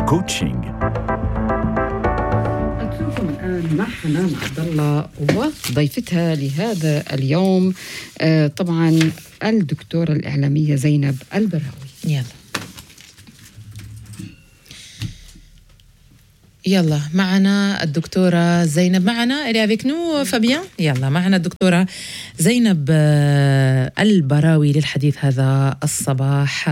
كوتشنج أترككم الآن مع حنان عبد الله وضيفتها لهذا اليوم آه، طبعا الدكتورة الإعلامية زينب البراوي يلا يلا معنا الدكتورة زينب معنا إلي افيك نو فابيان يلا معنا الدكتورة زينب آه، البراوي للحديث هذا الصباح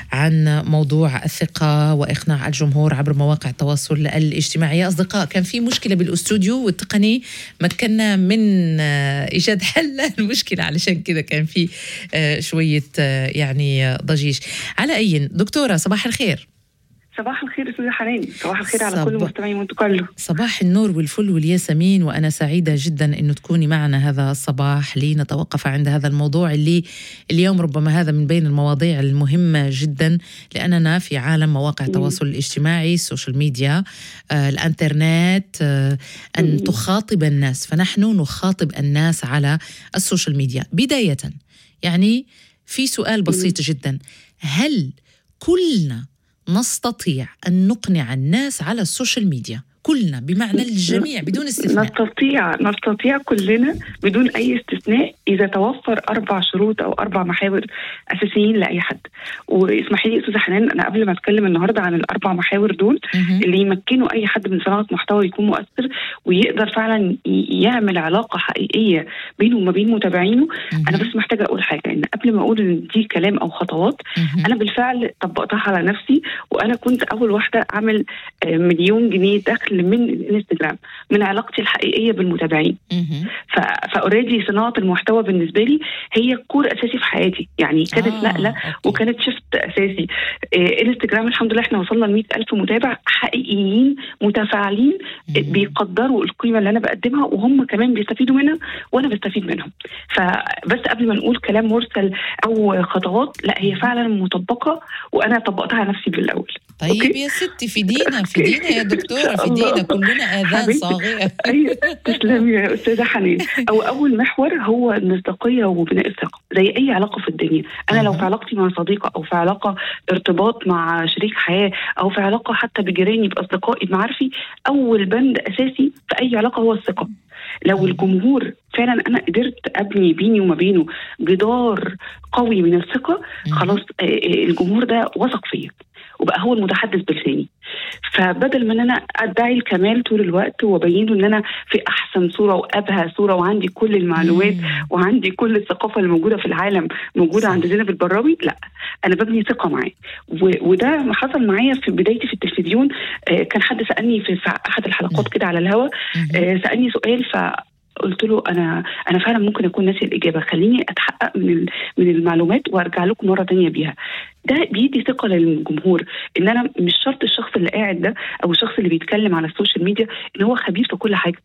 عن موضوع الثقة وإقناع الجمهور عبر مواقع التواصل الاجتماعي يا أصدقاء كان في مشكلة بالاستوديو والتقني مكنا من آه، إيجاد حل المشكلة علشان كذا كان في آه، شوية آه، يعني آه، ضجيج على أي دكتورة صباح الخير صباح الخير استاذه حنان صباح الخير على صب- كل مستمعي مونت كارلو صباح النور والفل والياسمين وأنا سعيدة جدا أنه تكوني معنا هذا الصباح لنتوقف عند هذا الموضوع اللي اليوم ربما هذا من بين المواضيع المهمة جدا لأننا في عالم مواقع التواصل الاجتماعي السوشيال ميديا آه، الانترنت آه، أن مم. تخاطب الناس فنحن نخاطب الناس على السوشيال ميديا بداية يعني في سؤال بسيط جدا هل كلنا نستطيع أن نقنع الناس على السوشيال ميديا كلنا بمعنى الجميع بدون استثناء نستطيع نستطيع كلنا بدون اي استثناء اذا توفر اربع شروط او اربع محاور اساسيين لاي حد واسمحي لي استاذه حنان انا قبل ما اتكلم النهارده عن الاربع محاور دول مهم. اللي يمكنوا اي حد من صناعه محتوى يكون مؤثر ويقدر فعلا ي- يعمل علاقه حقيقيه بينه وما بين متابعينه انا مهم. بس محتاجه اقول حاجه ان قبل ما اقول ان دي كلام او خطوات مهم. انا بالفعل طبقتها على نفسي وانا كنت اول واحده اعمل آه، مليون جنيه دخل من الانستجرام من علاقتي الحقيقيه بالمتابعين مهم. فاوريدي صناعه المحتوى بالنسبه لي هي كور اساسي في حياتي يعني كانت آه، نقله أوكي. وكانت شفت اساسي آه، انستجرام الحمد لله احنا وصلنا ل ألف متابع حقيقيين متفاعلين آه، مم. بيقدروا القيمه اللي انا بقدمها وهم كمان بيستفيدوا منها وانا بستفيد منهم فبس قبل ما نقول كلام مرسل او خطوات لا هي فعلا مطبقه وانا طبقتها على نفسي بالاول طيب أوكي. يا ستي فدينا فدينا يا دكتورة الله. فدينا كلنا آذان حبيبتي. صاغية ايوه تسلمي يا استاذه حنين او اول محور هو المصداقيه وبناء الثقه زي اي علاقه في الدنيا انا لو أها. في علاقتي مع صديقه او في علاقه ارتباط مع شريك حياه او في علاقه حتى بجيراني باصدقائي بمعارفي اول بند اساسي في اي علاقه هو الثقه لو الجمهور فعلا انا قدرت ابني بيني وما بينه جدار قوي من الثقه خلاص آه، آه، الجمهور ده وثق فيا وبقى هو المتحدث بلساني فبدل ما ان انا ادعي الكمال طول الوقت وابين له ان انا في احسن صوره وابهى صوره وعندي كل المعلومات مم. وعندي كل الثقافه اللي موجوده في العالم موجوده صح. عند زينب البراوي لا انا ببني ثقه معاه و- وده ما حصل معايا في بدايتي في التلفزيون آه، كان حد سالني في في احد الحلقات كده على الهوا مهم. آه، سالني سؤال ف قلت له انا انا فعلا ممكن اكون ناسي الاجابه خليني اتحقق من ال- من المعلومات وارجع لكم مره تانية بيها ده بيدي ثقه للجمهور ان انا مش شرط الشخص اللي قاعد ده او الشخص اللي بيتكلم على السوشيال ميديا ان هو خبير في كل حاجه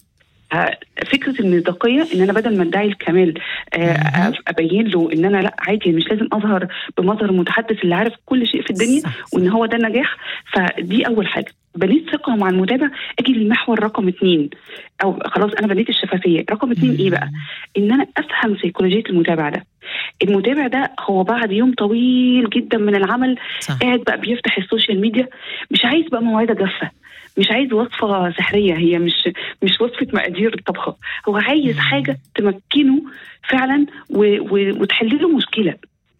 آه، فكره المصداقيه ان انا بدل ما ادعي الكمال آه، مهم. ابين له ان انا لا عادي مش لازم اظهر بمظهر المتحدث اللي عارف كل شيء في الدنيا صح. وان هو ده النجاح فدي اول حاجه بنيت ثقه مع المتابع اجي للمحور رقم اثنين او خلاص انا بنيت الشفافيه رقم اثنين ايه بقى ان انا افهم سيكولوجيه المتابع ده المتابع ده هو بعد يوم طويل جدا من العمل صح قاعد بقى بيفتح السوشيال ميديا مش عايز بقى موعظه جافه مش عايز وصفه سحريه هي مش مش وصفه مقادير الطبخه هو عايز مم. حاجه تمكنه فعلا و... و... وتحل له مشكله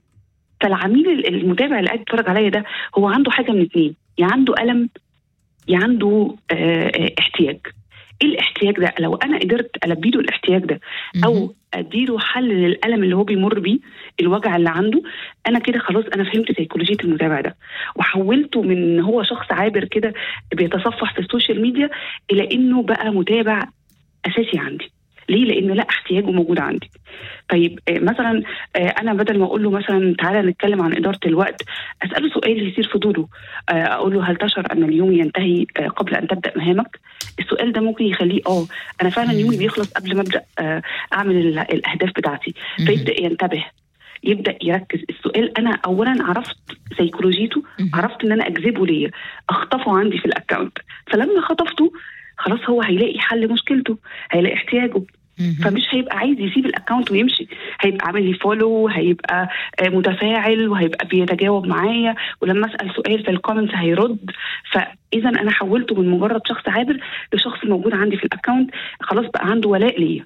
فالعميل المتابع اللي قاعد بيتفرج عليا ده هو عنده حاجه من اتنين يا عنده الم يا عنده آه آه احتياج ايه الاحتياج ده لو انا قدرت البي له الاحتياج ده مهم. او اديله حل للالم اللي هو بيمر بيه الوجع اللي عنده انا كده خلاص انا فهمت سيكولوجيه المتابع ده وحولته من ان هو شخص عابر كده بيتصفح في السوشيال ميديا الى انه بقى متابع اساسي عندي ليه؟ لانه لا احتياجه موجود عندي. طيب آه، مثلا آه، انا بدل ما اقول له مثلا تعالى نتكلم عن اداره الوقت اساله سؤال يثير فضوله آه، اقول له هل تشعر ان اليوم ينتهي آه، قبل ان تبدا مهامك؟ السؤال ده ممكن يخليه اه انا فعلا يومي بيخلص قبل ما ابدا آه، اعمل ال- الاهداف بتاعتي مهم. فيبدا ينتبه يبدا يركز السؤال انا اولا عرفت سيكولوجيته مهم. عرفت ان انا اجذبه ليا اخطفه عندي في الاكونت فلما خطفته خلاص هو هيلاقي حل مشكلته هيلاقي احتياجه مهم. فمش هيبقى عايز يسيب الاكونت ويمشي هيبقى عامل لي فولو هيبقى آه، متفاعل وهيبقى بيتجاوب معايا ولما اسال سؤال في الكومنتس هيرد فاذا انا حولته من مجرد شخص عابر لشخص موجود عندي في الاكونت خلاص بقى عنده ولاء ليا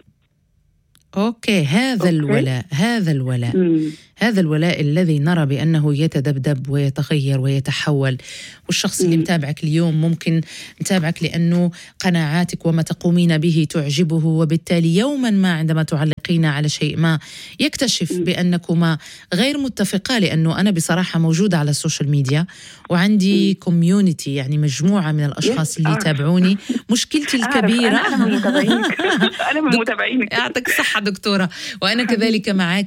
اوكي هذا أوكي. الولاء هذا الولاء مم. هذا الولاء الذي نرى بانه يتذبذب ويتغير ويتحول والشخص اللي مم. متابعك اليوم ممكن متابعك لانه قناعاتك وما تقومين به تعجبه وبالتالي يوما ما عندما تعلقين على شيء ما يكتشف مم. بانكما غير متفقه لانه انا بصراحه موجوده على السوشيال ميديا وعندي كوميونتي يعني مجموعه من الاشخاص اللي أعرف. يتابعوني مشكلتي أعرف، الكبيره انا انا من متابعينك انا من دك- متابعينك يعطيك الصحة دكتورة وأنا كذلك معك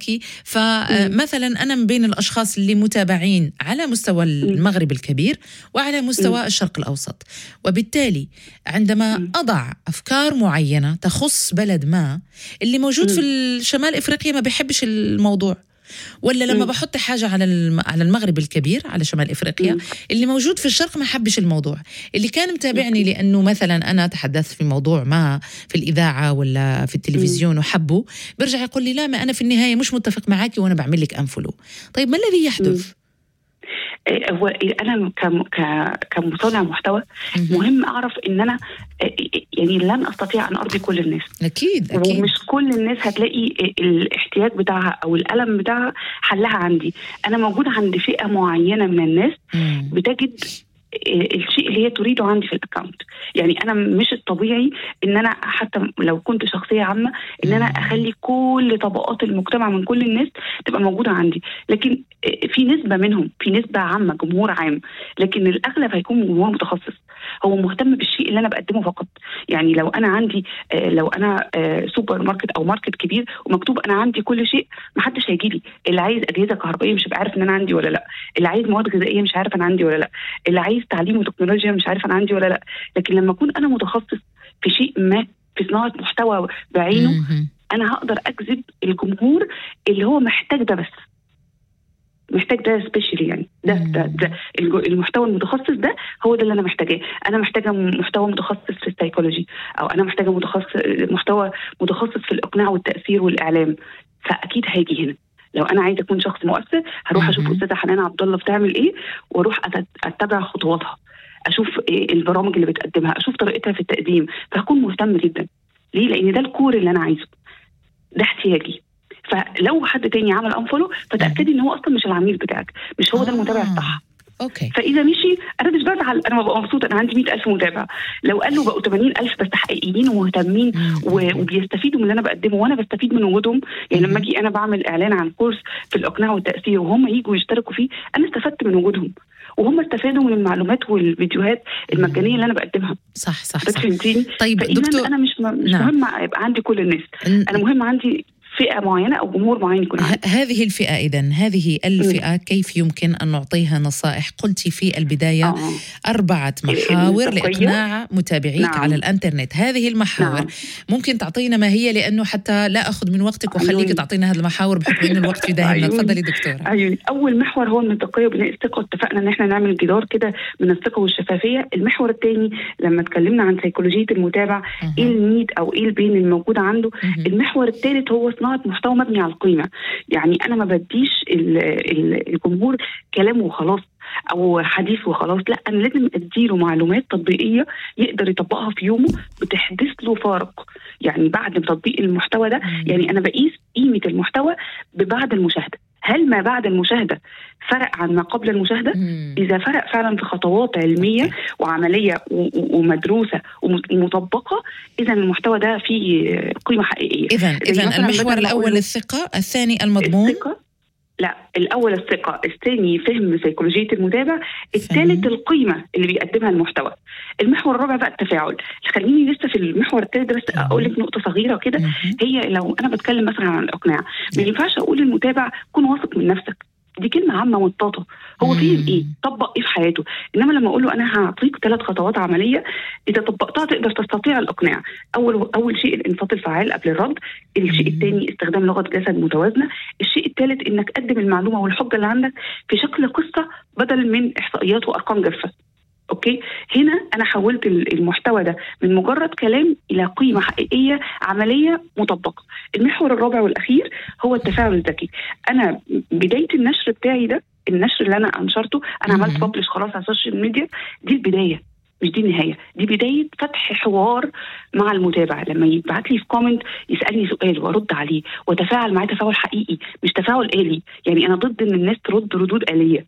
فمثلا أنا من بين الأشخاص اللي متابعين على مستوى المغرب الكبير وعلى مستوى الشرق الأوسط وبالتالي عندما مم. أضع أفكار معينة تخص بلد ما اللي موجود في الشمال إفريقيا ما بيحبش الموضوع ولا لما مم. بحط حاجة على الم- على المغرب الكبير على شمال إفريقيا مم. اللي موجود في الشرق ما حبش الموضوع اللي كان متابعني لأنه مثلا أنا تحدثت في موضوع ما في الإذاعة ولا في التلفزيون وحبه بيرجع يقول لي لا ما أنا في النهاية مش متفق معك وأنا بعمل لك أنفلو طيب ما الذي يحدث؟ آه، هو انا كم- ك- كمصانع محتوى مهم. مهم اعرف ان انا آه، يعني لن استطيع ان ارضي كل الناس أكيد أكيد ومش كل الناس هتلاقي الاحتياج بتاعها او الالم بتاعها حلها عندي انا موجوده عند فئه معينه من الناس مم. بتجد الشيء اللي هي تريده عندي في الاكونت يعني انا مش الطبيعي ان انا حتى لو كنت شخصيه عامه ان انا مم. اخلي كل طبقات المجتمع من كل الناس تبقى موجوده عندي لكن في نسبه منهم في نسبه عامه جمهور عام لكن الاغلب هيكون جمهور متخصص هو مهتم بالشيء اللي انا بقدمه فقط يعني لو انا عندي آه، لو انا آه، سوبر ماركت او ماركت كبير ومكتوب انا عندي كل شيء محدش هيجي لي اللي عايز اجهزه كهربائيه مش هيبقى عارف ان انا عندي ولا لا اللي عايز مواد غذائيه مش عارف انا عندي ولا لا اللي عايز تعليم وتكنولوجيا مش عارف انا عندي ولا لا لكن لما اكون انا متخصص في شيء ما في صناعه محتوى بعينه مهم. انا هقدر اجذب الجمهور اللي هو محتاج ده بس محتاج ده سبيشالي يعني ده, ده, ده الج- المحتوى المتخصص ده هو ده اللي انا محتاجاه انا محتاجه محتوى متخصص في السيكولوجي او انا محتاجه متخصص محتوى متخصص في الاقناع والتاثير والاعلام فاكيد هيجي هنا لو انا عايزه اكون شخص مؤثر هروح اشوف مهم. استاذه حنان عبد الله بتعمل ايه واروح أت- اتبع خطواتها اشوف إيه البرامج اللي بتقدمها اشوف طريقتها في التقديم فهكون مهتم جدا ليه لان ده الكور اللي انا عايزه ده احتياجي فلو حد تاني عمل انفولو فتاكدي ان هو اصلا مش العميل بتاعك مش هو ده المتابع آه. الصح أوكي فاذا مشي انا مش بزعل انا ببقى مبسوطه انا عندي 100000 متابع لو قال له بقوا 80000 بس حقيقيين ومهتمين مم. و- وبيستفيدوا من اللي انا بقدمه وانا بستفيد من وجودهم يعني لما اجي انا بعمل اعلان عن كورس في الاقناع والتاثير وهم يجوا يشتركوا فيه انا استفدت من وجودهم وهم استفادوا من المعلومات والفيديوهات المجانيه اللي انا بقدمها صح صح حضرتك صح فهمتيني طيب فاذا دكتور انا مش م- مش نعم. مهم يبقى عندي كل الناس انا مهم عندي فئه معينه او جمهور معين يكون عندي ه- هذه الفئة إذا هذه الفئة كيف يمكن أن نعطيها نصائح قلت في البداية آه. أربعة محاور المنطقية. لإقناع متابعيك نعم. على الأنترنت هذه المحاور نعم. ممكن تعطينا ما هي لأنه حتى لا أخذ من وقتك وخليك عيوني. تعطينا هذه المحاور بحكم أنه الوقت يداهمنا عيوني. تفضلي دكتورة أيوة. اول محور هو المنطقيه وبناء الثقه اتفقنا ان احنا نعمل جدار كده من الثقه والشفافيه المحور الثاني لما اتكلمنا عن سيكولوجيه المتابع أها. ايه النيد او ايه البين الموجود عنده مهم. المحور الثالث هو صناعه محتوى مبني على القيمه يعني انا ما بديش ال- ال- الجمهور كلام وخلاص او حديث وخلاص لا انا لازم اديله معلومات تطبيقيه يقدر يطبقها في يومه بتحدث له فارق يعني بعد تطبيق المحتوى ده مم. يعني انا بقيس قيمه المحتوى ببعد المشاهده هل ما بعد المشاهده فرق عن ما قبل المشاهده مم. اذا فرق فعلا في خطوات علميه وعمليه و- و- ومدروسه ومت- ومطبقه اذا المحتوى ده فيه قيمه حقيقيه إذا زي إذا مثلاً المحور بدل ما الأول أقول الثقة الثاني المضمون الثقه لا الاول الثقه الثاني فهم سيكولوجيه المتابع الثالث فهم. القيمه اللي بيقدمها المحتوى المحور الرابع بقى التفاعل خليني لسه في المحور الثالث ده بس مهم. اقول لك نقطه صغيره كده مهم. هي لو انا بتكلم مثلا عن الاقناع ما ينفعش اقول للمتابع كن واثق من نفسك دي كلمه عامه مطاطه هو مم. فيه ايه طبق ايه في حياته انما لما اقول له انا هعطيك ثلاث خطوات عمليه اذا طبقتها تقدر تستطيع الاقناع اول اول شيء الانصات الفعال قبل الرد الشيء مم. الثاني استخدام لغه جسد متوازنه الشيء الثالث انك قدم المعلومه والحجه اللي عندك في شكل قصه بدل من احصائيات وارقام جافه اوكي هنا انا حولت ال- المحتوى ده من مجرد كلام الى قيمه حقيقيه عمليه مطبقه المحور الرابع والاخير هو التفاعل الذكي انا بدايه النشر بتاعي ده النشر اللي انا انشرته انا عملت مهم. ببلش خلاص على السوشيال ميديا دي البدايه مش دي النهايه دي بدايه فتح حوار مع المتابع لما يبعت لي في كومنت يسالني سؤال وارد عليه واتفاعل معاه تفاعل حقيقي مش تفاعل آلي يعني انا ضد ان الناس ترد ردود آليه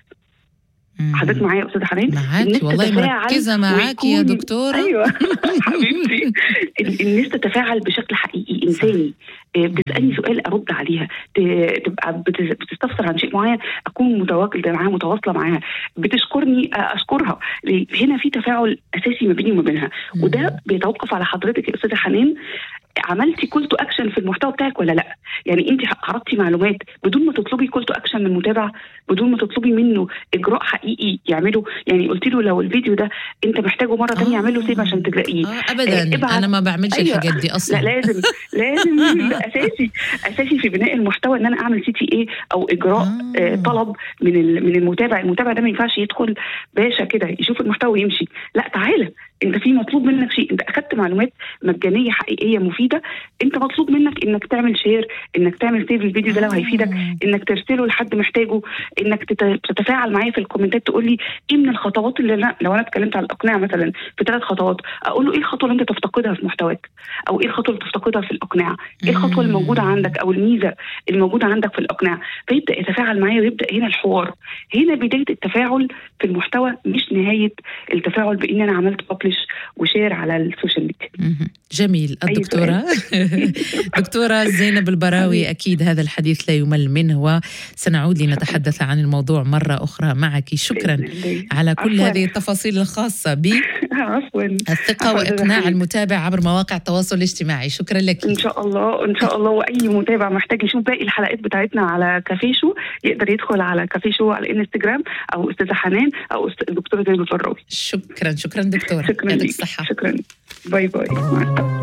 مم. حضرتك معايا يا استاذه حنان الناس معاكي والله تتفاعل مركزة معاكي يا ويكون- دكتورة ايوه حبيبتي ال- الناس تتفاعل بشكل حقيقي انساني آه، بتسالني سؤال ارد عليها ت- تبقى بت- بتستفسر عن شيء معين اكون متواجده معاها متواصله معاها بتشكرني آه، اشكرها ليه؟ هنا في تفاعل اساسي ما بيني وما بينها مم. وده بيتوقف على حضرتك يا استاذه حنان عملتي كول تو اكشن في المحتوى بتاعك ولا لا يعني انت عرضتي معلومات بدون ما تطلبي كول تو اكشن من المتابع بدون ما تطلبي منه اجراء حقيقي يعمله يعني قلت له لو الفيديو ده انت محتاجه مره ثانيه آه. اعمله سيف عشان تلاقيه آه ابدا آه، ابعت. انا ما بعملش أيوة. الحاجات دي اصلا لا لازم لازم ده اساسي اساسي في بناء المحتوى ان انا اعمل سي تي اي او اجراء آه. آه. طلب من ال- من المتابع المتابع ده ما ينفعش يدخل باشا كده يشوف المحتوى ويمشي لا تعالى انت في مطلوب منك شيء انت اخدت معلومات مجانيه حقيقيه مفيده انت مطلوب منك انك تعمل شير انك تعمل سيف الفيديو ده لو آه. هيفيدك انك ترسله لحد محتاجه انك تت- تتفاعل معايا في الكومنتات تقول لي ايه من الخطوات اللي انا لو انا اتكلمت على الاقناع مثلا في ثلاث خطوات اقول له ايه الخطوه اللي انت تفتقدها في محتواك او ايه الخطوه اللي تفتقدها في الاقناع ايه الخطوه مم. الموجوده عندك او الميزه الموجوده عندك في الاقناع فيبدا يتفاعل معايا ويبدا هنا الحوار هنا بدايه التفاعل في المحتوى مش نهايه التفاعل بان انا عملت ببلش وشير على السوشيال ميديا مهم. جميل أي الدكتورة دكتورة زينب البراوي أكيد هذا الحديث لا يمل منه وسنعود لنتحدث عن الموضوع مرة أخرى معك شكرا بإذن الله. على كل عفواً. هذه التفاصيل الخاصة عفوا بالثقة عفواً، وإقناع جزاك المتابع عبر مواقع التواصل الاجتماعي شكرا لك ان شاء الله ان شاء الله واي متابع محتاج يشوف باقي الحلقات بتاعتنا على كافيشو يقدر يدخل على كافيشو على الانستجرام او استاذه حنان او أست- الدكتوره زينب الفراوي شكرا شكرا دكتورة شكرا يعطيك ليك الصحة شكرا باي باي مع السلامه